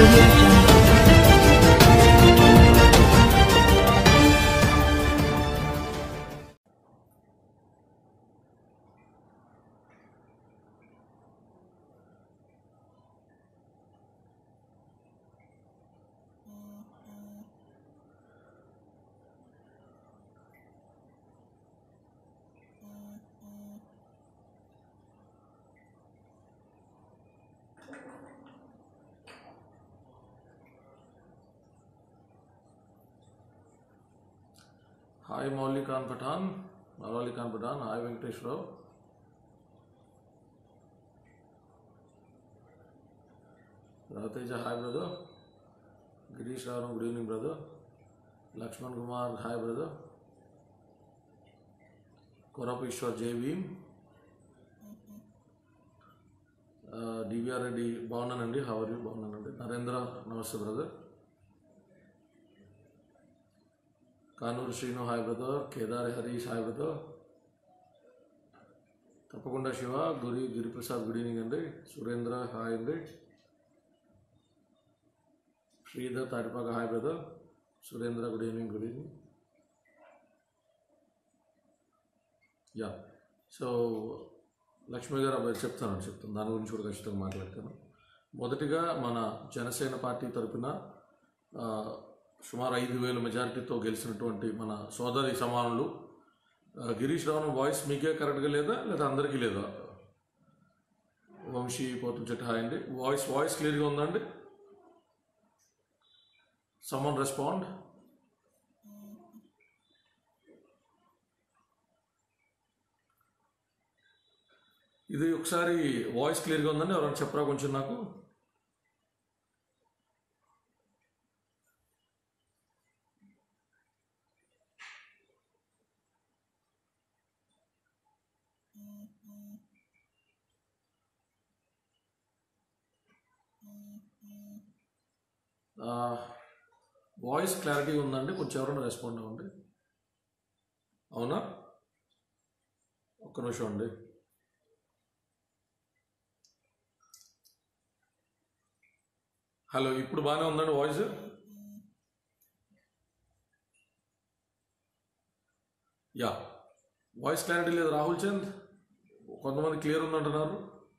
audio jungle. Hi Mouli Khan Pathan Mouli Khan Pathan hi Venkateswararao Raviteja hi brother Girish Rao good evening brother Laxman Kumar hi brother Korapu Eshwar Jai Bhim DVR Reddy బాగున్నానండి how are you బాగున్నానండి నరేంద్ర నమస్తే brother Kanuru Srinu hi brother Kedari Harish hi brother తప్పకుండా శివ గురి Giriprasad good evening అండి Surendra hi అండి Sridhar Tatipaka hi brother Surendra good evening good evening yeah so Lakshmi గారు అబ్బాయి చెప్తాను చెప్తాను దాని గురించి కూడా ఖచ్చితంగా మాట్లాడతాను మొదటిగా మన జనసేన పార్టీ తరపున ఆ, సుమారు ఐదు వేల మెజారిటీతో గెలిచినటువంటి మన సోదరి సమానులు ఆ, గిరీష్ రావణ వాయిస్ మీకే కరెక్ట్గా లేదా లేదా అందరికీ లేదా వంశీ పోతం చెట్టు హాయ్ అండి వాయిస్ వాయిస్ క్లియర్గా ఉందండి సమ్మన్ రెస్పాండ్ ఇది ఒకసారి వాయిస్ క్లియర్గా ఉందండి ఎవరైనా చెప్పరా కొంచెం నాకు వాయిస్ క్లారిటీ ఉందండి కొంచెం ఎవరైనా రెస్పాండ్ అవ్వండి అవునా ఒక్క నిమిషం అండి హలో ఇప్పుడు బాగానే ఉందండి వాయిస్ యా వాయిస్ క్లారిటీ లేదు రాహుల్ చంద్ కొంతమంది క్లియర్ ఉందంటున్నారు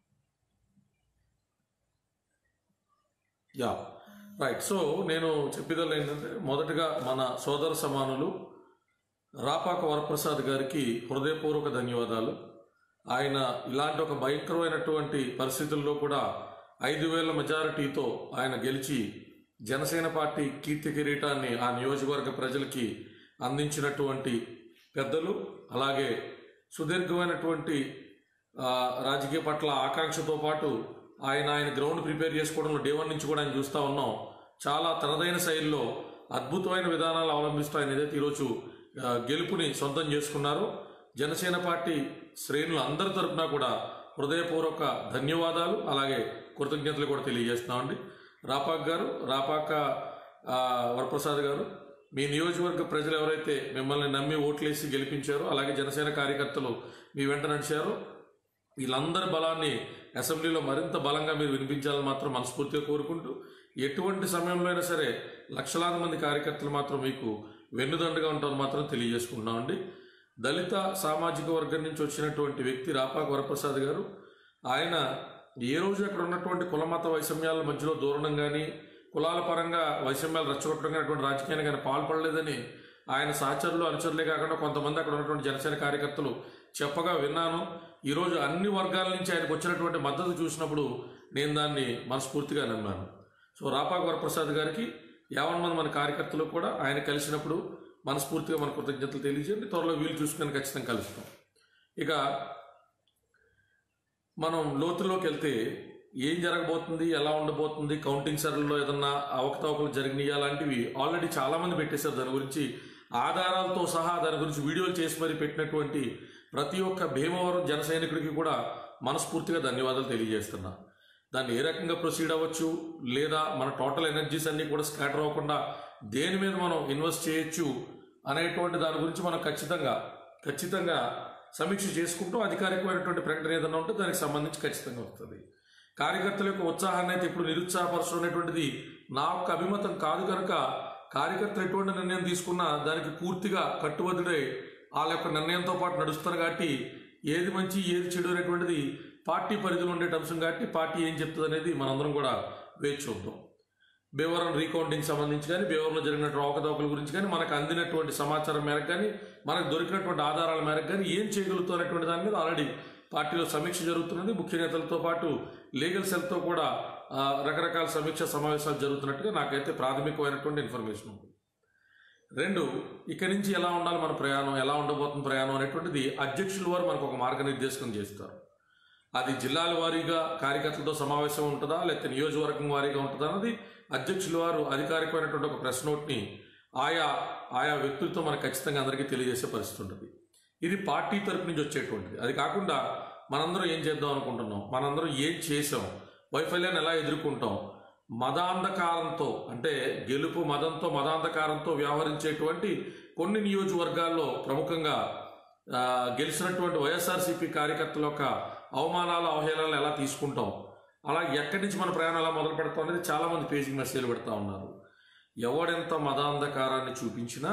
యా రైట్ సో నేను చెప్పేదల్లా ఏంటంటే మొదటగా మన సోదర సమానులు రాపాక వరప్రసాద్ గారికి హృదయపూర్వక ధన్యవాదాలు ఆయన ఇలాంటి ఒక భయంకరమైనటువంటి పరిస్థితుల్లో కూడా ఐదు వేల మెజారిటీతో ఆయన గెలిచి జనసేన పార్టీ కీర్తి కిరీటాన్ని ఆ నియోజకవర్గ ప్రజలకి అందించినటువంటి పెద్దలు అలాగే సుదీర్ఘమైనటువంటి ఆ, రాజకీయ పట్ల ఆకాంక్షతో పాటు ఆయన ఆయన గ్రౌండ్ ప్రిపేర్ చేసుకోవడంలో డే వన్ నుంచి కూడా ఆయన చూస్తూ ఉన్నాం చాలా తనదైన శైలిలో అద్భుతమైన విధానాలు అవలంబిస్తూ ఆయన ఏదైతే ఈరోజు ఆ, గెలుపుని సొంతం చేసుకున్నారో జనసేన పార్టీ శ్రేణులు అందరి తరపున కూడా హృదయపూర్వక ధన్యవాదాలు అలాగే కృతజ్ఞతలు కూడా తెలియజేస్తున్నామండి రాపాక్ గారు రాపాక ఆ, వరప్రసాద్ గారు మీ నియోజకవర్గ ప్రజలు ఎవరైతే మిమ్మల్ని నమ్మి ఓట్లేసి గెలిపించారో అలాగే జనసేన కార్యకర్తలు మీ వెంట నడిచారో వీళ్ళందరి బలాన్ని అసెంబ్లీలో మరింత బలంగా మీరు వినిపించాలని మాత్రం మనస్ఫూర్తిగా కోరుకుంటూ ఎటువంటి సమయంలో అయినా సరే లక్షలాది మంది కార్యకర్తలు మాత్రం మీకు వెన్నుదండగా ఉంటారని మాత్రం తెలియజేసుకుంటున్నామండి దళిత సామాజిక వర్గం నుంచి వచ్చినటువంటి వ్యక్తి రాపాక వరప్రసాద్ గారు ఆయన ఏ రోజు అక్కడ ఉన్నటువంటి కులమత వైషమ్యాల మధ్యలో దూరణం కానీ కులాల పరంగా వైషమ్యాలు రెచ్చగొట్టడం కానీ అటువంటి రాజకీయాన్ని కానీ పాల్పడలేదని ఆయన సహచరులు అనుచరులే కాకుండా కొంతమంది అక్కడ ఉన్నటువంటి జనసేన కార్యకర్తలు చెప్పగా విన్నాను ఈరోజు అన్ని వర్గాల నుంచి ఆయనకు వచ్చినటువంటి మద్దతు చూసినప్పుడు నేను దాన్ని మనస్ఫూర్తిగా నమ్మాను సో రాపాక వరప్రసాద్ గారికి యావన్ మంది మన కార్యకర్తలు కూడా ఆయన కలిసినప్పుడు మనస్ఫూర్తిగా మన కృతజ్ఞతలు తెలియజేయండి త్వరలో వీలు చూసుకొని ఖచ్చితంగా కలుస్తాం ఇక మనం లోతులోకి వెళ్తే ఏం జరగబోతుంది ఎలా ఉండబోతుంది కౌంటింగ్ సరళిలో ఏదన్నా అవకతవకలు జరిగినాయి అలాంటివి ఆల్రెడీ చాలా మంది పెట్టేశారు దాని గురించి ఆధారాలతో సహా దాని గురించి వీడియోలు చేసి మరి పెట్టినటువంటి ప్రతి ఒక్క భీమవరం జన సైనికుడికి కూడా మనస్ఫూర్తిగా ధన్యవాదాలు తెలియజేస్తున్నా దాన్ని ఏ రకంగా ప్రొసీడ్ అవ్వచ్చు లేదా మన టోటల్ ఎనర్జీస్ అన్నీ కూడా స్కాటర్ అవ్వకుండా దేని మీద మనం ఇన్వెస్ట్ చేయొచ్చు అనేటువంటి దాని గురించి మనం ఖచ్చితంగా ఖచ్చితంగా సమీక్ష చేసుకుంటూ అధికారికమైనటువంటి ప్రకటన ఏదైనా ఉంటే దానికి సంబంధించి ఖచ్చితంగా వస్తుంది కార్యకర్తల యొక్క ఉత్సాహాన్ని అయితే ఇప్పుడు నిరుత్సాహపరచడం అనేటువంటిది నా యొక్క అభిమతం కాదు కనుక కార్యకర్తలు ఎటువంటి నిర్ణయం తీసుకున్నా దానికి పూర్తిగా కట్టుబద్ధుడై వాళ్ళ యొక్క నిర్ణయంతో పాటు నడుస్తారు కాబట్టి ఏది మంచి ఏది చెడు అనేటువంటిది పార్టీ పరిధిలో ఉండే అంశం కాబట్టి పార్టీ ఏం చెప్తుంది అనేది మనందరం కూడా వేచి చూద్దాం భీమవరం రీకౌంటింగ్ సంబంధించి కానీ భీమవరంలో జరిగినటువంటి అవకతవకల గురించి కానీ మనకు అందినటువంటి సమాచారం మేరకు కానీ మనకు దొరికినటువంటి ఆధారాల మేరకు కానీ ఏం చేయగలుగుతున్నటువంటి దాని మీద ఆల్రెడీ పార్టీలో సమీక్ష జరుగుతున్నది ముఖ్య నేతలతో పాటు లీగల్ సెల్తో కూడా ఆ, రకరకాల సమీక్ష సమావేశాలు జరుగుతున్నట్టుగా నాకైతే ప్రాథమికమైనటువంటి ఇన్ఫర్మేషన్ ఉంది రెండు ఇక్కడి నుంచి ఎలా ఉండాలి మన ప్రయాణం ఎలా ఉండబోతుంది ప్రయాణం అనేటువంటిది అధ్యక్షుల వారు మనకు ఒక మార్గనిర్దేశకం చేస్తారు అది జిల్లాల వారీగా కార్యకర్తలతో సమావేశం ఉంటుందా లేకపోతే నియోజకవర్గం వారీగా ఉంటుందా అన్నది అధ్యక్షుల వారు అధికారికమైనటువంటి ఒక ప్రెస్ నోట్ని ఆయా ఆయా వ్యక్తులతో మనకు ఖచ్చితంగా అందరికీ తెలియజేసే పరిస్థితి ఉంటుంది ఇది పార్టీ తరపు నుంచి వచ్చేటువంటిది అది కాకుండా మనందరం ఏం చేద్దాం అనుకుంటున్నాం మనందరం ఏం చేసాం వైఫల్యాన్ని ఎలా ఎదుర్కొంటాం మదాంధకారంతో అంటే గెలుపు మదంతో మదాంధకారంతో వ్యవహరించేటువంటి కొన్ని నియోజకవర్గాల్లో ప్రముఖంగా ఆ, గెలిచినటువంటి వైఎస్ఆర్సీపీ కార్యకర్తల యొక్క అవమానాలు అవహేళనలు ఎలా తీసుకుంటాం అలా ఎక్కడి నుంచి మన ప్రయాణం ఎలా మొదలు పెడతాం అనేది చాలామంది పేజింగ్ మెసేజ్లు పెడతా ఉన్నారు ఎవడెంత మదాంధకారాన్ని చూపించినా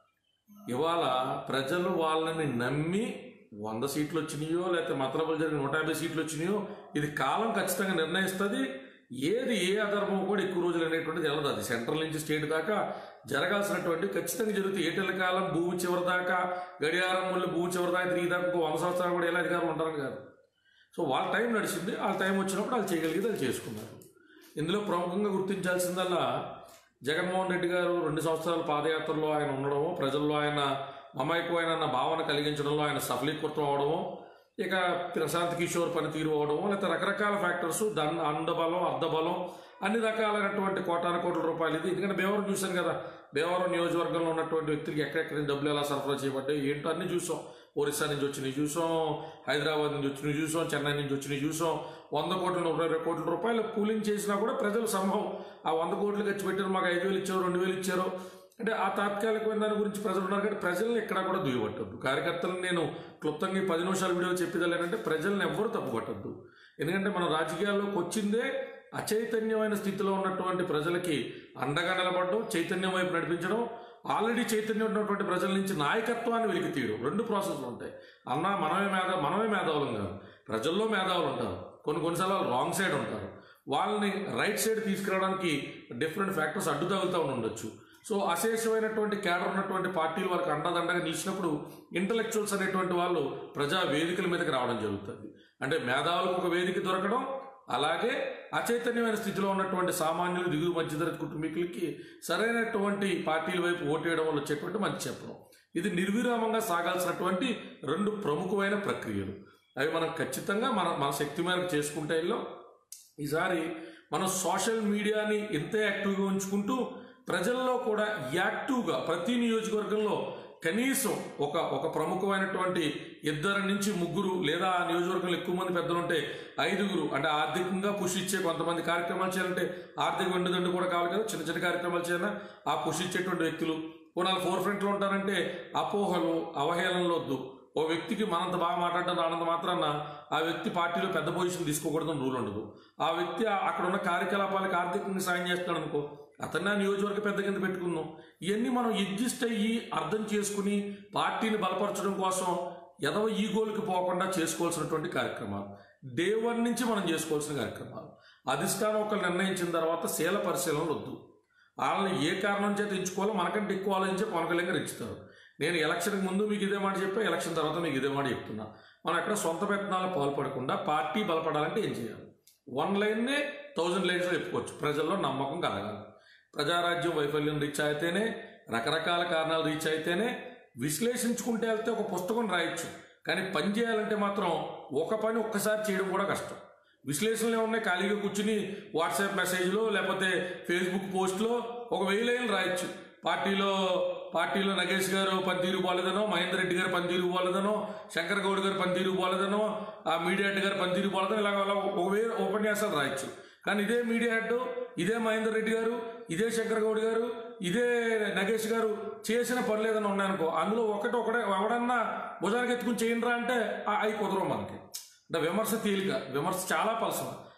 ఇవాళ ప్రజలు వాళ్ళని నమ్మి వంద సీట్లు వచ్చినాయో లేకపోతే మతలబులు జరిగిన నూట యాభై సీట్లు వచ్చినాయో ఇది కాలం ఖచ్చితంగా నిర్ణయిస్తుంది ఏది ఏ అధర్మం కూడా ఎక్కువ రోజులు అనేటువంటిది వెళ్ళదు అది సెంట్రల్ నుంచి స్టేట్ దాకా జరగాల్సినటువంటి ఖచ్చితంగా జరుగుతుంది ఏటెల కాలం భూమి చివరి దాకా గడియారం ముళ్ళు భూమి చివరి దాకా తిరిగి దాకా ఇంకో వంద సంవత్సరాలు కూడా ఎలా అధికారులు ఉంటారని కాదు సో వాళ్ళ టైం నడిచింది వాళ్ళ టైం వచ్చినప్పుడు వాళ్ళు చేయగలిగేది వాళ్ళు చేసుకున్నారు ఇందులో ప్రముఖంగా గుర్తించాల్సిందల్లా జగన్మోహన్ రెడ్డి గారు రెండు సంవత్సరాల పాదయాత్రలో ఆయన ఉండడము ప్రజల్లో ఆయన మమైకమైన భావన కలిగించడంలో ఆయన సఫలీకృతం అవడము ఇక ప్రశాంత్ కిషోర్ పనితీరు అవడము లేకపోతే రకరకాల ఫ్యాక్టర్స్ దన్ అందబలం అర్ధబలం అన్ని రకాలైనటువంటి కోటాను కోట్ల రూపాయలు ఇది ఎందుకంటే భీమవరం చూశాను కదా భీమవరం నియోజకవర్గంలో ఉన్నటువంటి వ్యక్తులకి ఎక్కడెక్కడ నుంచి డబ్బులు ఎలా సరఫరా చేయబడ్డాయి ఏంటో అన్ని చూసాం ఒరిస్సా నుంచి వచ్చినవి చూసాం హైదరాబాద్ నుంచి వచ్చినవి చూసాం చెన్నై నుంచి వచ్చినవి చూసాం వంద కోట్ల నూట ఇరవై కోట్ల రూపాయలు కూలింగ్ చేసినా కూడా ప్రజలు సంభవం ఆ వంద కోట్లు ఖర్చు పెట్టారు మాకు ఐదు వేలు ఇచ్చారు రెండు వేలు ఇచ్చారు అంటే ఆ తాత్కాలికమైన దాని గురించి ప్రజలు ఉన్నారు కాబట్టి ప్రజల్ని ఎక్కడా కూడా దుయ్యబట్టద్దు కార్యకర్తలను నేను క్లుప్తంగా ఈ పది నిమిషాల వీడియో చెప్పేదాలేనంటే ప్రజల్ని ఎవ్వరూ తప్పుపట్టద్దు ఎందుకంటే మన రాజకీయాల్లోకి వచ్చిందే అచైతన్యమైన స్థితిలో ఉన్నటువంటి ప్రజలకి అండగా నిలబడడం చైతన్యం వైపు నడిపించడం ఆల్రెడీ చైతన్యం ఉన్నటువంటి ప్రజల నుంచి నాయకత్వాన్ని వెలికి తీయడం రెండు ప్రాసెస్లు ఉంటాయి అన్న మనమే మేధ మనమే మేధావులం కాదు ప్రజల్లో మేధావులు ఉంటారు కొన్ని కొన్నిసార్లు రాంగ్ సైడ్ ఉంటారు వాళ్ళని రైట్ సైడ్ తీసుకురావడానికి డిఫరెంట్ ఫ్యాక్టర్స్ అడ్డు తగులుతూ ఉండొచ్చు సో అశేషమైనటువంటి క్యాడర్ ఉన్నటువంటి పార్టీలు వారికి అండదండగా నిలిచినప్పుడు ఇంటలెక్చువల్స్ అనేటువంటి వాళ్ళు ప్రజా వేదికల మీదకి రావడం జరుగుతుంది అంటే మేధావులకు ఒక వేదిక దొరకడం అలాగే అచైతన్యమైన స్థితిలో ఉన్నటువంటి సామాన్యులు దిగువ మధ్యతరగతి కుటుంబీకులకి సరైనటువంటి పార్టీల వైపు ఓటేయడం వల్ల వచ్చేటువంటి మంచి చెప్పడం ఇది నిర్విరామంగా సాగాల్సినటువంటి రెండు ప్రముఖమైన ప్రక్రియలు అవి మనం ఖచ్చితంగా మన మన శక్తి మేరకు చేసుకుంటే వెళ్ళాం ఈసారి మనం సోషల్ మీడియాని ఎంతే యాక్టివ్గా ఉంచుకుంటూ ప్రజల్లో కూడా యాక్టివ్గా ప్రతి నియోజకవర్గంలో కనీసం ఒక ఒక ప్రముఖమైనటువంటి ఇద్దరు నుంచి ముగ్గురు లేదా ఆ నియోజకవర్గంలో ఎక్కువ మంది పెద్దలు ఉంటే ఐదుగురు అంటే ఆర్థికంగా పుష్ ఇచ్చే కొంతమంది కార్యక్రమాలు చేయాలంటే ఆర్థిక వెండుదండు కూడా కావాలి కదా చిన్న చిన్న కార్యక్రమాలు చేయాలన్నా ఆ పుష్ ఇచ్చేటువంటి వ్యక్తులు కొనాలి ఫోర్ ఫ్రంట్లో ఉంటారంటే అపోహలు అవహేళనలు వద్దు ఓ వ్యక్తికి మనంత బాగా మాట్లాడడం రానంత మాత్రాన ఆ వ్యక్తి పార్టీలో పెద్ద పొజిషన్ తీసుకోకూడదని రూల్ ఉండదు ఆ వ్యక్తి ఆ- అక్కడ ఉన్న కార్యకలాపాలకు ఆర్థికంగా సాయం చేస్తున్నాడు అనుకో అతన్ని ఆ నియోజకవర్గ పెద్ద కింద పెట్టుకుందాం ఇవన్నీ మనం అడ్జస్ట్ అయ్యి అర్థం చేసుకుని పార్టీని బలపరచడం కోసం ఎదవ ఈగోలకి పోకుండా చేసుకోవాల్సినటువంటి కార్యక్రమాలు డే వన్ నుంచి మనం చేసుకోవాల్సిన కార్యక్రమాలు అధిష్టానం ఒకరు నిర్ణయించిన తర్వాత శీల పరిశీలనలు వద్దు వాళ్ళని ఏ కారణం చేత ఎంచుకోవాలో మనకంటే ఎక్కువ ఆలోచించే పవన్ కళ్యాణ్ గారు ఇచ్చుతారు నేను ఎలక్షన్కి ముందు మీకు ఇదే మాట చెప్పా ఎలక్షన్ తర్వాత మీకు ఇదే మాట చెప్తున్నా మనం ఎక్కడ సొంత ప్రయత్నాలు పాల్పడకుండా పార్టీ బలపడాలంటే ఏం చేయాలి వన్ లైన్నే థౌజండ్ లైన్స్లో చెప్పుకోవచ్చు ప్రజల్లో నమ్మకం కలగాలి ప్రజారాజ్యం వైఫల్యం రీచ్ అయితేనే రకరకాల కారణాలు రీచ్ అయితేనే విశ్లేషించుకుంటే వెళ్తే ఒక పుస్తకం రాయొచ్చు కానీ పని చేయాలంటే మాత్రం ఒక పని ఒక్కసారి చేయడం కూడా కష్టం విశ్లేషణలు ఉన్నాయి ఖాళీగా కూర్చుని వాట్సాప్ మెసేజ్లో లేకపోతే ఫేస్బుక్ పోస్ట్లో ఒక వెయ్యి లైన్లు రాయొచ్చు పార్టీలో పార్టీలో నగేష్ గారు పనితీరు పోలేదనో మహేందర్ రెడ్డి గారు పనితీరు పోలేదనో శంకర్ గౌడ్ గారు పనితీరు పోలేదనో ఆ మీడియా హెడ్ గారు పనితీరు పోలేదనో ఇలాగ అలా ఒక వెయ్యి ఉపన్యాసాలు రాయొచ్చు కానీ ఇదే మీడియా హెడ్ ఇదే మహేందర్ రెడ్డి గారు ఇదే శంకర్ గౌడ్ గారు ఇదే నగేష్ గారు చేసిన పర్లేదని ఉన్నాయనుకో అందులో ఒకటి ఒకటే ఎవడన్నా భుజానికి ఎత్తుకుని చేయండిరా అంటే ఆ- అవి కుదరవు మనకి అంటే విమర్శ తేలిక విమర్శ చాలా పలసం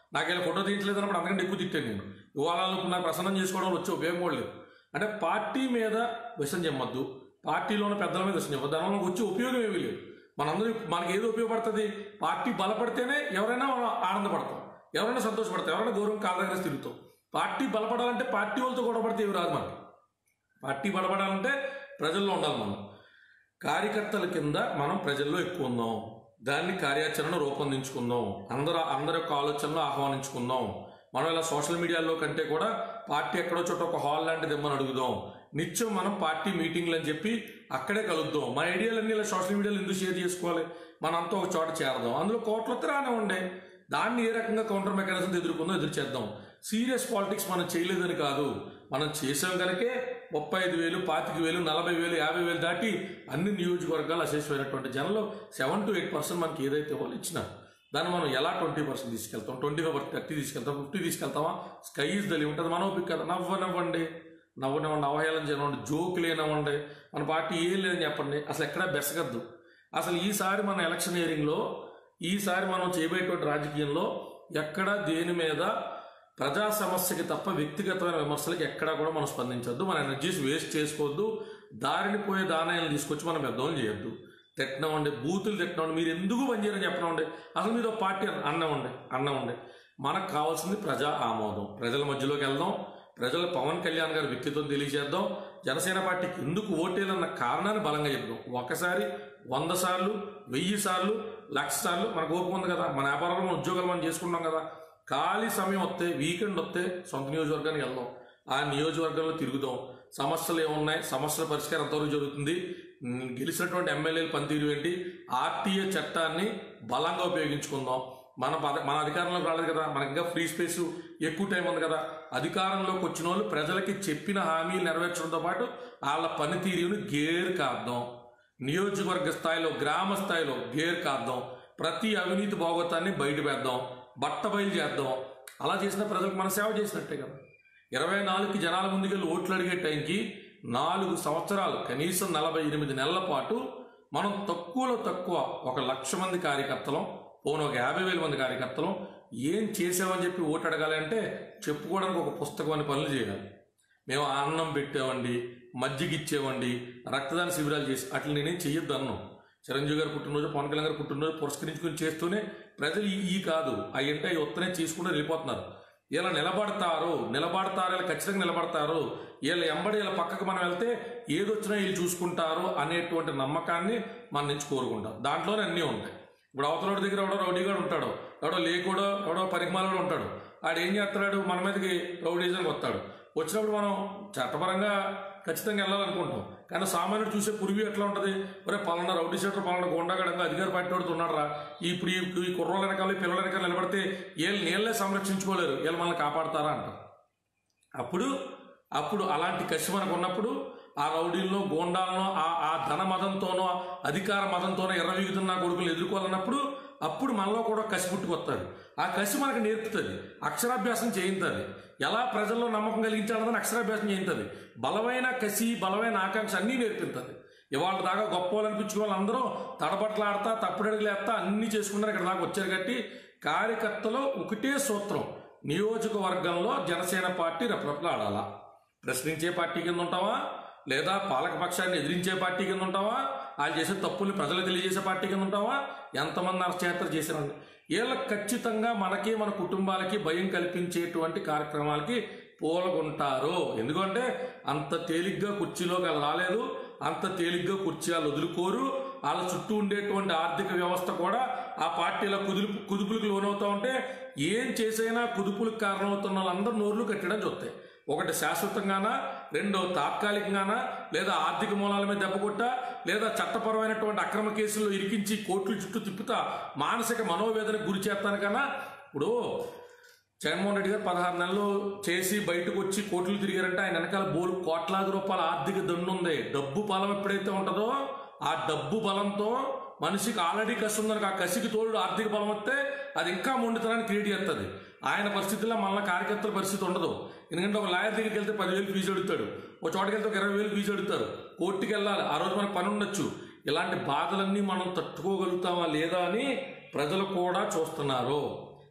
నాకు ఇలా ఫోటో తీయించలేదు అన్నప్పుడు అంతకంటే ఎక్కువ తిట్టాను నేను ఇవాళ నాకు ప్రసన్నం చేసుకోవడం వచ్చే ఉపయోగం కూడా లేదు అంటే పార్టీ మీద విషం చెమ్మద్దు పార్టీలో ఉన్న పెద్దల మీద విషం చెప్పద్దు దానివల్ల వచ్చే ఉపయోగం ఏమీ లేదు మనందరూ మనకి ఏది ఉపయోగపడుతుంది పార్టీ బలపడితేనే ఎవరైనా మనం ఆనందపడతాం ఎవరైనా సంతోషపడతాం ఎవరైనా గౌరవం కాళ్ళ దగ్గర తిరుగుతాం పార్టీ బలపడాలంటే పార్టీ వాళ్ళతో గొడవ పడితే ఏమి రాదు మనకి పార్టీ బలపడాలంటే ప్రజల్లో ఉండాలి మనం కార్యకర్తల కింద మనం ప్రజల్లో ఎక్కువ ఉందాం దాన్ని కార్యాచరణ రూపొందించుకుందాం అందరూ అందరి యొక్క ఆలోచనలు ఆహ్వానించుకుందాం మనం ఇలా సోషల్ మీడియాలో కంటే కూడా పార్టీ ఎక్కడో చోట ఒక హాల్ లాంటిది ఇమ్మని అడుగుదాం నిత్యం మనం పార్టీ మీటింగ్లు అని చెప్పి అక్కడే కలుద్దాం మన ఐడియాలన్నీ ఇలా సోషల్ మీడియాలో ఎందుకు షేర్ చేసుకోవాలి మనంతా ఒక చోట చేరదాం అందులో కోట్ల రానే ఉండే దాన్ని ఏ రకంగా కౌంటర్ మెకానిజం ఎదుర్కొందో ఎదురు చేద్దాం సీరియస్ పాలిటిక్స్ మనం చేయలేదని కాదు మనం చేసాం కనుకే ముప్పై ఐదు వేలు పాతిక వేలు నలభై వేలు యాభై వేలు దాటి అన్ని నియోజకవర్గాలు అశేషమైనటువంటి జనంలో సెవెన్ టు ఎయిట్ పర్సెంట్ మనకి ఏదైతే వాళ్ళు ఇచ్చినా దాన్ని మనం ఎలా ట్వంటీ పర్సెంట్ తీసుకెళ్తాం ట్వంటీ ఫైవ్ థర్టీ తీసుకెళ్తాం ఫిఫ్టీ తీసుకెళ్తామా స్కై ఇస్ దలి ఉంటుంది మనం ఓపిక కదా నవ్వనివ్వండి నవ్వనివ్వండి అవహేళన చేయనివ్వండి జోక్ లేనివ్వండి మన పార్టీ ఏం లేదని చెప్పండి అసలు ఎక్కడా బెసగద్దు అసలు ఈసారి మన ఎలక్షన్ ఇయరింగ్లో ఈసారి మనం చేయబోయేటువంటి రాజకీయంలో ఎక్కడ దేని మీద ప్రజా సమస్యకి తప్ప వ్యక్తిగతమైన విమర్శలకి ఎక్కడా కూడా మనం స్పందించొద్దు మన ఎనర్జీస్ వేస్ట్ చేసుకోవద్దు దారిని పోయే దానాయాలను తీసుకొచ్చి మనం పెద్దవాళ్ళు చేయొద్దు తిట్టనమండి బూతులు తిట్టనండి మీరు ఎందుకు పనిచేయరని చెప్పనండి అసలు మీరు ఒక పార్టీ అన్నమండి అన్నమండి మనకు కావాల్సింది ప్రజా ఆమోదం ప్రజల మధ్యలోకి వెళ్దాం ప్రజల పవన్ కళ్యాణ్ గారి వ్యక్తిత్వం తెలియజేద్దాం జనసేన పార్టీకి ఎందుకు ఓటేలన్న కారణాన్ని బలంగా చెప్దాం ఒకసారి వంద సార్లు వెయ్యి సార్లు లక్ష సార్లు మనకు ఓపిక ఉంది కదా మన వ్యాపారంలో మన ఉద్యోగాలు మనం చేసుకుంటాం కదా ఖాళీ సమయం వస్తే వీకెండ్ వస్తే సొంత నియోజకవర్గానికి వెళ్దాం ఆ నియోజకవర్గంలో తిరుగుదాం సమస్యలు ఏమున్నాయి సమస్యల పరిష్కారం ఎంతవరకు జరుగుతుంది ఉమ్, గెలిచినటువంటి ఎమ్మెల్యేలు పనితీరు ఏంటి ఆర్టీఏ చట్టాన్ని బలంగా ఉపయోగించుకుందాం మన పద- మన అధికారంలోకి రాలేదు కదా మనకి ఇంకా ఫ్రీ స్పేస్ ఎక్కువ టైం ఉంది కదా అధికారంలోకి వచ్చిన వాళ్ళు ప్రజలకి చెప్పిన హామీలు నెరవేర్చడంతో పాటు వాళ్ళ పనితీరుని గేర్ కాద్దాం నియోజకవర్గ స్థాయిలో గ్రామ స్థాయిలో గేర్ కాద్దాం ప్రతి అవినీతి భాగోతాన్ని బయట పెడదాం బట్ట బయలు చేద్దాం అలా చేసిన ప్రజలకు మన సేవ చేసినట్టే కదా ఇరవై నాలుగుకి జనాల ముందుకెళ్ళి ఓట్లు అడిగే టైంకి నాలుగు సంవత్సరాలు కనీసం నలభై ఎనిమిది నెలల పాటు మనం తక్కువలో తక్కువ ఒక లక్ష మంది కార్యకర్తలం పోను ఒక యాభై వేల మంది కార్యకర్తలం ఏం చేసామని చెప్పి ఓటు అడగాలి అంటే చెప్పుకోవడానికి ఒక పుస్తకం అని పనులు చేయాలి మేము అన్నం పెట్టామండి మజ్జిగ ఇచ్చేవండి రక్తదాన శిబిరాలు చేసి అట్లా నేనేం చెయ్యొద్దు అన్నాం చిరంజీవి గారు పుట్టినరోజు పవన్ కళ్యాణ్ గారు పుట్టినరోజు పురస్కరించుకుని చేస్తూనే ప్రజలు ఈ- ఈ కాదు అవి అంటే అవి వస్తూనే చేసుకుంటూ వెళ్ళిపోతున్నారు ఇలా నిలబడతారు నిలబడతారు ఇలా ఖచ్చితంగా నిలబడతారు వీళ్ళ ఎంబడి వీళ్ళ పక్కకు మనం వెళ్తే ఏదొచ్చినా వీళ్ళు చూసుకుంటారు అనేటువంటి నమ్మకాన్ని మన నుంచి కోరుకుంటాం దాంట్లోనే అన్నీ ఉంటాయి ఇప్పుడు అవతల దగ్గర ఎవడో రౌడీగాడు ఉంటాడు ఎవడో లేకూడో ఎవడో పరిమాణంలో ఉంటాడు ఆడు ఏం చేస్తాడు మన మీదకి రౌడీజంకి వస్తాడు వచ్చినప్పుడు మనం చట్టపరంగా ఖచ్చితంగా వెళ్ళాలనుకుంటాం కానీ సామాన్యుడు చూసే పురివి ఎట్లా ఉంటుంది ఒరే పలానా రౌడీ షీటర్ పలానా గోండాగడంగా అధికార పార్టీ వాడుతూ ఉన్నారా ఇప్పుడు ఈ ఈ కుర్రోళ్ళ వెనకాల ఈ పిల్లల వెనకాల నిలబడితే వీళ్ళు నీళ్ళే సంరక్షించుకోలేరు వీళ్ళు మనల్ని కాపాడతారా అంటారు అప్పుడు అప్పుడు అలాంటి కసి మనకు ఉన్నప్పుడు ఆ రౌడీల్లో గోండాలను ఆ ఆ ధన మదంతోనో అధికార మదంతోనో ఎర్రవీగుతున్న కొడుకులు ఎదుర్కోవాలన్నప్పుడు అప్పుడు మనలో కూడా కసి పుట్టుకొస్తుంది ఆ కసి మనకు నేర్పుతుంది అక్షరాభ్యాసం చేయింతుంది ఎలా ప్రజల్లో నమ్మకం కలిగించాలని అక్షరాభ్యాసం చేయింతుంది బలమైన కసి బలమైన ఆకాంక్ష అన్నీ నేర్పిస్తుంది ఇవాళ దాకా గొప్ప వాళ్ళు అనిపించుకునే వాళ్ళందరూ తడబట్లాడతా తప్పుడడుగులేస్తా అన్నీ చేసుకుంటారు ఇక్కడ దాకా వచ్చారు కాబట్టి కార్యకర్తలో ఒకటే సూత్రం నియోజకవర్గంలో జనసేన పార్టీ రెపరెపలాడాలా ప్రశ్నించే పార్టీ కింద ఉంటావా లేదా పాలకపక్షాన్ని ఎదిరించే పార్టీ కింద ఉంటావా వాళ్ళు చేసే తప్పుల్ని ప్రజలు తెలియజేసే పార్టీ కింద ఉంటావా ఎంతమంది అరచేతలు చేశారండి వీళ్ళకి ఖచ్చితంగా మనకి మన కుటుంబాలకి భయం కల్పించేటువంటి కార్యక్రమాలకి పూలకుంటారు ఎందుకంటే అంత తేలిగ్గా కుర్చీలోకి వాళ్ళు రాలేదు అంత తేలిగ్గా కుర్చీ వాళ్ళు వదులుకోరు వాళ్ళ చుట్టూ ఉండేటువంటి ఆర్థిక వ్యవస్థ కూడా ఆ పార్టీల కుదుపు కుదుపులకు లోనవుతా ఉంటే ఏం చేసైనా కుదుపులకు కారణమవుతున్న వాళ్ళందరూ నోర్లు కట్టడం చూస్తాయి ఒకటి శాశ్వతంగానా రెండో తాత్కాలికంగానా లేదా ఆర్థిక మూలాల మీద దెబ్బకొట్ట లేదా చట్టపరమైనటువంటి అక్రమ కేసుల్లో ఇరికించి కోర్టుల చుట్టూ తిప్పుతా మానసిక మనోవేదనకు గురి చేస్తాను కన్నా ఇప్పుడు జగన్మోహన్ రెడ్డి గారు పదహారు నెలలు చేసి బయటకు వచ్చి కోట్లు తిరిగారంటే ఆయన వెనకాల బోలు కోట్లాది రూపాయల ఆర్థిక దండు ఉంది డబ్బు బలం ఎప్పుడైతే ఉంటుందో ఆ డబ్బు బలంతో మనిషికి ఆల్రెడీ కసి ఉందనుకో ఆ కసికి తోడు ఆర్థిక బలం వస్తే అది ఇంకా మొండితనాన్ని క్రియేట్ చేస్తుంది ఆయన పరిస్థితుల్లో మళ్ళీ కార్యకర్తల పరిస్థితి ఉండదు ఎందుకంటే ఒక లాయర్ దగ్గరికి వెళ్తే పదివేలు ఫీజు అడుగుతాడు ఒక చోటకి వెళ్తే ఒక ఇరవై వేలు ఫీజు అడుగుతారు కోర్టుకి వెళ్ళాలి ఆ రోజు మనకు పని ఉండొచ్చు ఇలాంటి బాధలన్నీ మనం తట్టుకోగలుగుతామా లేదా అని ప్రజలు కూడా చూస్తున్నారు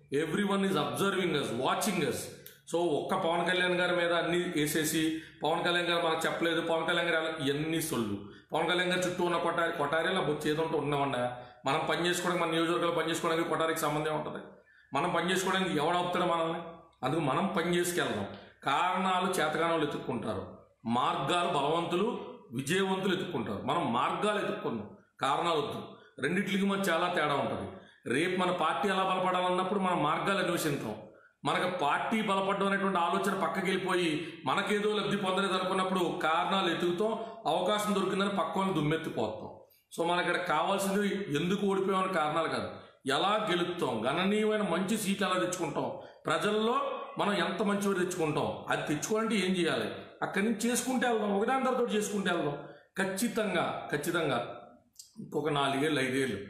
everyone is observing us watching us so ఒక్క పవన్ కళ్యాణ్ గారి మీద అన్ని వేసేసి పవన్ కళ్యాణ్ గారు మనకు చెప్పలేదు పవన్ కళ్యాణ్ గారు ఇవన్నీ సొల్లు పవన్ కళ్యాణ్ గారు చుట్టూ ఉన్న కొట్టారి కొట్టారీలో బొచ్చి ఏదో ఉంటే ఉన్నామన్నా మనం పని చేసుకోవడానికి మన నియోజకవర్గాలు పని చేసుకోవడానికి కొట్టారికి సంబంధం ఉంటుంది మనం పని చేసుకోవడానికి ఎవడు ఆపుతాడు మనల్ని అందుకు మనం పని చేసుకెళ్దాం కారణాలు చేతగానాలు ఎత్తుక్కుంటారు మార్గాలు బలవంతులు విజయవంతులు ఎత్తుక్కుంటారు మనం మార్గాలు ఎత్తుక్కుందాం కారణాలు వద్దు రెండిట్లకి మధ్య చాలా తేడా ఉంటుంది రేపు మన పార్టీ ఎలా బలపడాలన్నప్పుడు మన మార్గాలు అన్వేషిస్తాం మనకు పార్టీ బలపడడం అనేటువంటి ఆలోచన పక్కకి వెళ్ళిపోయి మనకేదో లబ్ధి పొందలేదు అనుకున్నప్పుడు కారణాలు ఎతుకుతాం అవకాశం దొరికిందని పక్కన దుమ్మెత్తిపోతాం సో మనకి ఇక్కడ కావాల్సింది ఎందుకు ఓడిపోయామని కారణాలు కాదు ఎలా గెలుపుతాం గణనీయమైన మంచి సీట్లు ఎలా తెచ్చుకుంటాం ప్రజల్లో మనం ఎంత మంచివాడు తెచ్చుకుంటాం అది తెచ్చుకోవాలంటే ఏం చేయాలి అక్కడి నుంచి చేసుకుంటే వెళ్దాం ఒకదాని తర్వాత చేసుకుంటే వెళ్దాం ఖచ్చితంగా ఖచ్చితంగా ఇంకొక నాలుగేళ్ళు ఐదేళ్ళు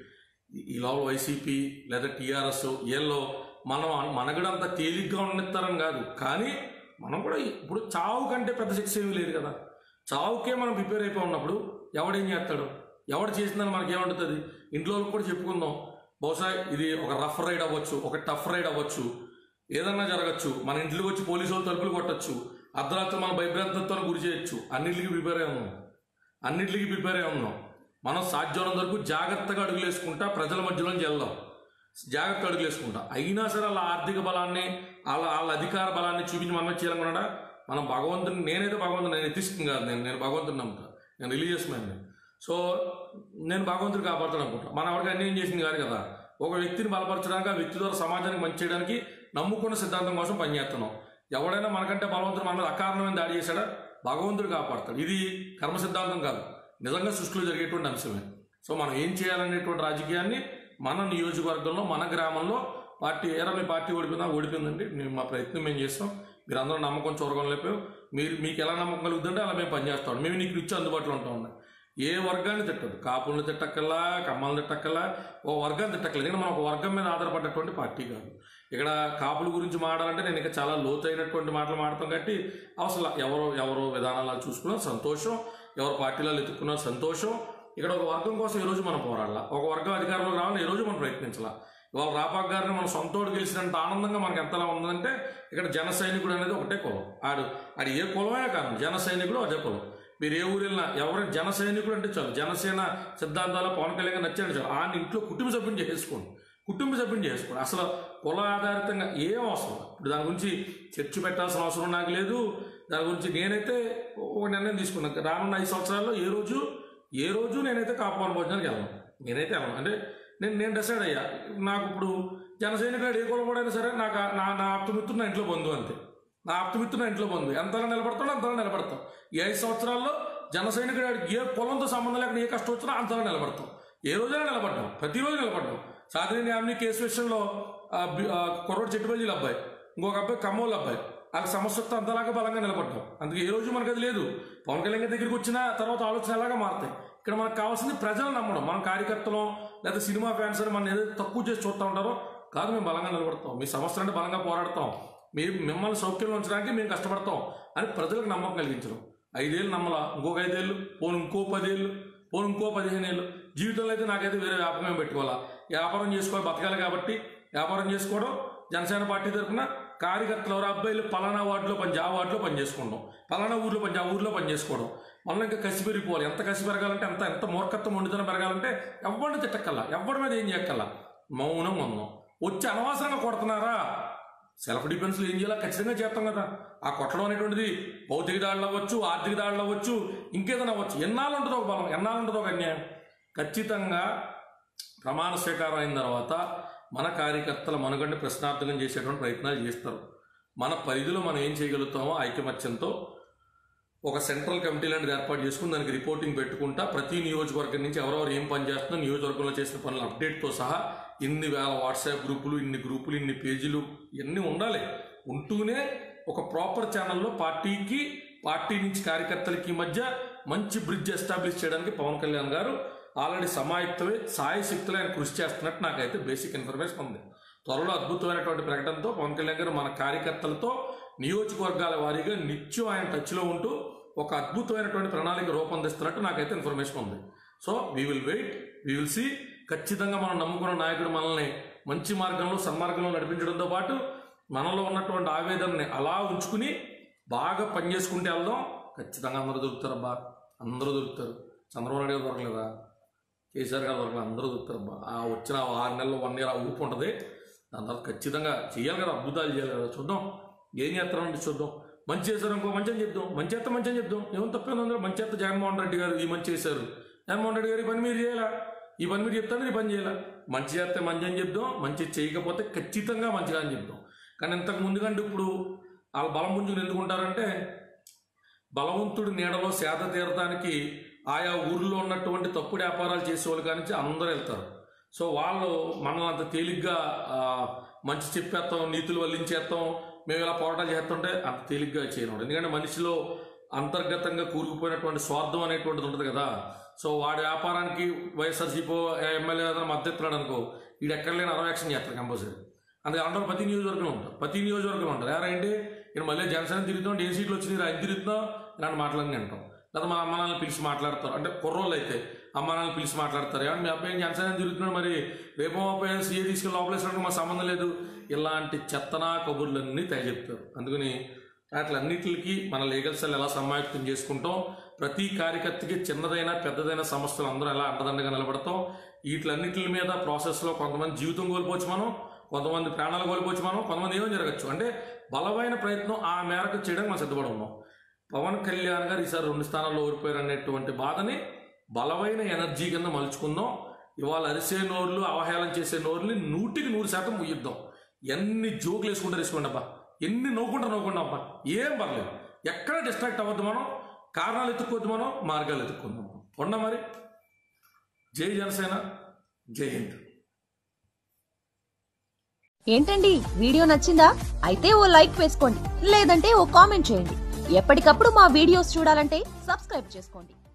ఈ లోపల వైసీపీ లేదా టీఆర్ఎస్ వీళ్ళు మనం మనగడంత తేలిగ్గా ఉండనిస్తారని కాదు కానీ మనం కూడా ఇప్పుడు చావు కంటే పెద్ద శిక్ష ఏమీ లేదు కదా చావుకే మనం ప్రిపేర్ అయిపోయి ఉన్నప్పుడు ఎవడేం చేస్తాడు ఎవడు చేసిందని మనకి ఏమంటుంది ఇంట్లో వాళ్ళకి కూడా చెప్పుకుందాం బహుశా ఇది ఒక రఫ్ రైడ్ అవ్వచ్చు ఒక టఫ్ రైడ్ అవ్వచ్చు ఏదన్నా జరగచ్చు మన ఇంట్లోకి వచ్చి పోలీసు వాళ్ళు తలుపులు కొట్టచ్చు అర్ధరాత్రి మన భయభ్రాంతంతో గురి చేయొచ్చు అన్నింటికి ప్రిపేర్ అయి ఉన్నాం అన్నింటికి ప్రిపేర్ అయి ఉన్నాం మనం సాధ్యమైనంత వరకు జాగ్రత్తగా అడుగులేసుకుంటా ప్రజల మధ్యలోంచి వెళ్దాం జాగ్రత్త అడుగులేసుకుంటా అయినా సరే వాళ్ళ ఆర్థిక బలాన్ని వాళ్ళ వాళ్ళ అధికార బలాన్ని చూపించి మనం చేయాలనుకున్నాడా మనం భగవంతుని నేనైతే భగవంతుని నేను ఎత్తిస్తుంది కాదు నేను నేను భగవంతుని నమ్ముతా నేను రిలీజియస్ మ్యాన్ సో నేను భగవంతుడు కాపాడుతాను అనుకుంటా మన ఎవరికి అన్యాయం చేసింది కాదు కదా ఒక వ్యక్తిని బలపరచడానికి ఆ వ్యక్తి ద్వారా సమాజానికి మంచి చేయడానికి నమ్ముకున్న సిద్ధాంతం కోసం పనిచేస్తున్నాం ఎవడైనా మనకంటే బలవంతుడు మన మీద అకారణమైన దాడి చేశాడా భగవంతుడు కాపాడతాడు ఇది కర్మ సిద్ధాంతం కాదు నిజంగా సృష్టిలో జరిగేటువంటి అంశమే సో మనం ఏం చేయాలనేటువంటి రాజకీయాన్ని మన నియోజకవర్గంలో మన గ్రామంలో పార్టీ ఏరా మీ పార్టీ ఓడిపోయిందా ఓడిపోయిందండి మేము మా ప్రయత్నం మేము చేస్తాం మీరు అందరూ నమ్మకం చూరగం లేపావు మీరు మీకు ఎలా నమ్మకం కలుగుతుంటే అలా మేము పనిచేస్తాం మేము నీకు నిత్యం అందుబాటులో ఉంటాం ఉన్నాయి ఏ వర్గాన్ని తిట్టదు కాపులను తిట్టక్కల్లా కమ్మల్ని తిట్టక్కల్లా ఓ వర్గాన్ని తిట్టక్కర్లేదు ఎందుకంటే మనం ఒక వర్గం మీద ఆధారపడ్డటువంటి పార్టీ కాదు ఇక్కడ కాపుల గురించి మాట్లాడాలంటే నేను ఇంకా చాలా లోతైనటువంటి మాటలు మాడతాం కాబట్టి అసలు ఎవరో ఎవరో విధానాలు చూసుకున్నా సంతోషం ఎవరు పార్టీలలో ఎత్తుకున్నా సంతోషం ఇక్కడ ఒక వర్గం కోసం ఈరోజు మనం పోరాడాల ఒక వర్గం అధికారంలోకి రావాలని ఈరోజు మనం ప్రయత్నించాల ఇవాళ రాపాక్ గారిని మన సొంతోడు గెలిచినంత ఆనందంగా మనకి ఎంతలా ఉందంటే ఇక్కడ జన సైనికుడు అనేది ఒకటే కులం ఆడు ఆడు ఏ కులమైనా కాదు జన సైనికుడు అదే కులం మీరు ఏ ఊరు వెళ్ళినా ఎవరైనా జన సైనికుడు అంటే చాలు జనసేన సిద్ధాంతాలు పవన్ కళ్యాణ్ నచ్చాడు చాలు ఆయన ఇంట్లో కుటుంబ సభ్యుని చేసుకోండి కుటుంబ సభ్యుని చేసుకోండి అసలు కుల ఆధారితంగా ఏం అవసరం లేదు. ఇప్పుడు దాని గురించి చర్చ పెట్టాల్సిన అవసరం నాకు లేదు దాని గురించి నేనైతే ఒక నిర్ణయం తీసుకున్నాను రానున్న ఐదు సంవత్సరాల్లో ఏ రోజు ఏ రోజు నేనైతే కాపాడు భోజనానికి వెళ్ళను నేనైతే వెళ్ళను అంటే నేను నేను డిసైడ్ అయ్యా నాకు ఇప్పుడు జనసైనికుడు ఏ కులం కూడా సరే నాకు ఆ- నా నా ఆప్తమిత్రుడు నా ఇంట్లో బంధువు అంతే నా ఆప్తమిత్రుడు నా ఇంట్లో బంధువు ఎంతలా నిలబడతాడో అంతలా నిలబడతాం ఈ ఐదు సంవత్సరాల్లో జనసైనికుడు ఆడికి ఏ కులంతో సంబంధం లేకుండా ఏ కష్టం వచ్చినా అంతలా నిలబడతాం ఏ రోజైనా నిలబడ్డాం ప్రతిరోజు నిలబడ్డాం సాధారణ యామిని కేసు విషయంలో ఆ బి- ఆ కుర్రోడు చెట్టుబల్లిల అబ్బాయి ఇంకొక అబ్బాయి కమ్మోళ్ళ అబ్బాయి వాళ్ళకి సమస్య వస్తే అంతలాగా బలంగా నిలబడ్డాం అందుకే ఏ రోజు మనకు అది లేదు పవన్ కళ్యాణ్ గారి దగ్గరికి వచ్చిన తర్వాత ఆలోచన ఎలాగా మారుతాయి ఇక్కడ మనకు కావాల్సింది ప్రజలు నమ్మడం మనం కార్యకర్తలు లేదా సినిమా ఫ్యాన్స్ అని మనం ఏదైతే తక్కువ చేసి చూస్తూ ఉంటారో కాదు మేము బలంగా నిలబడతాం మీ సమస్య అంటే బలంగా పోరాడతాం మీరు మిమ్మల్ని సౌఖ్యంలో ఉంచడానికి మేము కష్టపడతాం అని ప్రజలకు నమ్మకం కలిగించడం ఐదేళ్ళు నమ్మల ఇంకొక ఐదేళ్ళు పోను ఇంకో పదేళ్ళు పోను ఇంకో పదిహేను ఏళ్ళు జీవితంలో అయితే నాకైతే వేరే వ్యాపారం పెట్టుకోవాలా వ్యాపారం చేసుకోవాలి బతకాలి కాబట్టి వ్యాపారం చేసుకోవడం జనసేన పార్టీ తరఫున కార్యకర్తలు ఎవరు అబ్బాయిలు పలానా వార్డులో పని ఆ వార్డులో పని చేసుకుంటాం పలానా ఊర్లో పని ఆ ఊర్లో పని చేసుకోవడం మళ్ళీ ఇంకా కసి పెరిగిపోవాలి ఎంత కసి పెరగాలంటే ఎంత ఎంత మూర్ఖత్వం వండుదనం పెరగాలంటే ఎవరిని తిట్టక్కల్లా ఎవరి మీద ఏం చేయక్కల్లా మౌనం ఉందాం వచ్చి అనవసరంగా కొడుతున్నారా సెల్ఫ్ డిఫెన్స్లో ఏం చేయాలో ఖచ్చితంగా చేస్తాం కదా ఆ కొట్టడం అనేటువంటిది భౌతిక దాడులు అవ్వచ్చు ఆర్థిక దాడులు అవ్వచ్చు ఇంకేదైనా అవ్వచ్చు ఎన్నాళ్ళు ఉంటుంది ఒక బలం ఎన్నాళ్ళు ఉంటుంది ఒక అన్యాయం ఖచ్చితంగా ప్రమాణ స్వీకారం అయిన తర్వాత మన కార్యకర్తల మనుగడని ప్రశ్నార్థకం చేసేటువంటి ప్రయత్నాలు చేస్తారు మన పరిధిలో మనం ఏం చేయగలుగుతామో ఐకమత్యంతో ఒక సెంట్రల్ కమిటీ లాంటిది ఏర్పాటు చేసుకుని దానికి రిపోర్టింగ్ పెట్టుకుంటా ప్రతి నియోజకవర్గం నుంచి ఎవరెవరు ఏం పని చేస్తున్నా నియోజకవర్గంలో చేసిన పనుల అప్డేట్తో సహా ఇన్ని వేల వాట్సాప్ గ్రూపులు ఇన్ని గ్రూపులు ఇన్ని పేజీలు ఇవన్నీ ఉండాలి ఉంటూనే ఒక ప్రాపర్ ఛానల్లో పార్టీకి పార్టీ నుంచి కార్యకర్తలకి మధ్య మంచి బ్రిడ్జ్ ఎస్టాబ్లిష్ చేయడానికి పవన్ కళ్యాణ్ గారు ఆల్రెడీ సమాయుక్తమే సాయశక్తులు ఆయన కృషి చేస్తున్నట్టు నాకైతే బేసిక్ ఇన్ఫర్మేషన్ ఉంది త్వరలో అద్భుతమైనటువంటి ప్రకటనతో పవన్ కళ్యాణ్ గారు మన కార్యకర్తలతో నియోజకవర్గాల వారీగా నిత్యం ఆయన టచ్లో ఉంటూ ఒక అద్భుతమైనటువంటి ప్రణాళిక రూపొందిస్తున్నట్టు నాకైతే ఇన్ఫర్మేషన్ ఉంది so we will wait we will see ఖచ్చితంగా మనం నమ్ముకున్న నాయకుడు మనల్ని మంచి మార్గంలో సన్మార్గంలో నడిపించడంతో పాటు మనలో ఉన్నటువంటి ఆవేదనని అలా ఉంచుకుని బాగా పనిచేసుకుంటే వెళ్దాం ఖచ్చితంగా అందరూ దొరుకుతారబ్బా అందరూ దొరుకుతారు చంద్రబాబు నాయుడు గారు దొరకలేదా కేసీఆర్ గారు దొరకలేదు అందరూ దొరుకుతారబ్బా ఆ వచ్చిన ఆ ఆరు నెలలు వన్ ఇయర్ ఆ ఊపు ఉంటుంది దాని తర్వాత ఖచ్చితంగా చేయాలి కదా అద్భుతాలు చేయాలి కదా చూద్దాం ఏం చేస్తారంటే చూద్దాం మంచి చేశారు ఇంకో మంచి అని చెప్దాం మంచి చేస్తే మంచి అని చెప్దాం ఏమో తప్పేంది అందరూ మంచి చేస్తే జగన్మోహన్ రెడ్డి గారు ఈ మంచి చేశారు జగన్మోహన్ రెడ్డి గారు ఈ పని మీరు చేయాలా ఈ పని మీరు చెప్తాను ఈ పని చేయాలా మంచి చేస్తే మంచి అని చెప్దాం మంచి చేయకపోతే ఖచ్చితంగా మంచిగా అని చెప్దాం కానీ ఇంతకు ముందు కంటే ఇప్పుడు వాళ్ళ బలం పుంజుకుని ఎందుకుంటారంటే బలవంతుడి నీడలో సేద తీరడానికి ఆయా ఊర్లో ఉన్నటువంటి తప్పుడు వ్యాపారాలు చేసేవాళ్ళు కానీ అందరూ వెళ్తారు సో వాళ్ళు మనల్ని అంత తేలిగ్గా ఆ, మంచి చెప్పేస్తాం నీతులు వల్లించేస్తాం మేము ఇలా పోరాటాలు చేస్తుంటే అంత తేలిగ్గా చేయడం ఎందుకంటే మనిషిలో అంతర్గతంగా కూరుకుపోయినటువంటి స్వార్థం అనేటువంటిది ఉంటుంది కదా సో వాడి వ్యాపారానికి వైఎస్ఆర్సీపీ ఎమ్మెల్యే ఏదైనా మద్దతు ఇస్తున్నాడు అనుకో వీడు ఎక్కడ లేని అరవై యాక్షన్ చేస్తారు కంపల్సరీ అందుకే అందరూ ప్రతి నియోజకవర్గంలో ఉంటారు ప్రతి నియోజకవర్గంలో ఉంటారు ఎవరంటే నేను మళ్ళీ జనసేన తిరుగుతాం ఏ సీట్లు వచ్చినాయి ఆయన తిరుగుతున్నాం ఇలాంటి మాటలన్నీ అంటాం లేదా మా అమ్మ నాన్నలు పిలిచి మాట్లాడతారు అంటే కుర్రోళ్ళు అయితే అమ్మ నాన్నలు పిలిచి మాట్లాడతారు ఏమన్నా మీ అబ్బాయి జనసేన తిరుగుతున్నాడు మరి రేపు మా అబ్బాయి సీఏ తీసుకెళ్ళి లోపలేసడానికి మా సంబంధం లేదు ఇలాంటి చెత్తనా కబుర్లన్నీ తెగ చెప్తారు అందుకని వాటిలన్నిటికి మన లీగల్ సెల్ ఎలా సమాయుక్తం చేసుకుంటాం ప్రతి కార్యకర్తకి చిన్నదైనా పెద్దదైన సమస్యలు అందరూ ఎలా అండదండగా నిలబడతాం వీటిలన్నిటి మీద ప్రాసెస్లో కొంతమంది జీవితం కోల్పోవచ్చు మనం కొంతమంది ప్రాణాలు కోల్పోవచ్చు మనం కొంతమంది ఏమో జరగచ్చు అంటే బలమైన ప్రయత్నం ఆ మేరకు చేయడానికి మనం సిద్ధపడి ఉన్నాం పవన్ కళ్యాణ్ గారు ఈసారి రెండు స్థానాల్లో ఓడిపోయారు అనేటువంటి బాధని బలమైన ఎనర్జీ కింద మలుచుకుందాం ఇవాళ అరిసే నోర్లు అవహేళన చేసే నోర్ని నూటికి నూరు శాతం ముయ్యిద్దాం ఎన్ని జోకులు వేసుకుంటారు వేసుకోండి అబ్బా ఎన్ని నవ్వుకుంటా నవ్వుకుంటాం అబ్బా ఏం పర్లేదు ఎక్కడ డిస్ట్రాక్ట్ అవ్వద్దు మనం కారణాలు ఎత్తుక్కోవద్దు మనం మార్గాలు ఎత్తుక్కుందాం ఉన్నా మరి జై జనసేన జై హింద్ ఏంటండి వీడియో నచ్చిందా అయితే ఓ లైక్ వేసుకోండి లేదంటే ఓ కామెంట్ చేయండి ఎప్పటికప్పుడు మా వీడియోస్ చూడాలంటే సబ్స్క్రైబ్ చేసుకోండి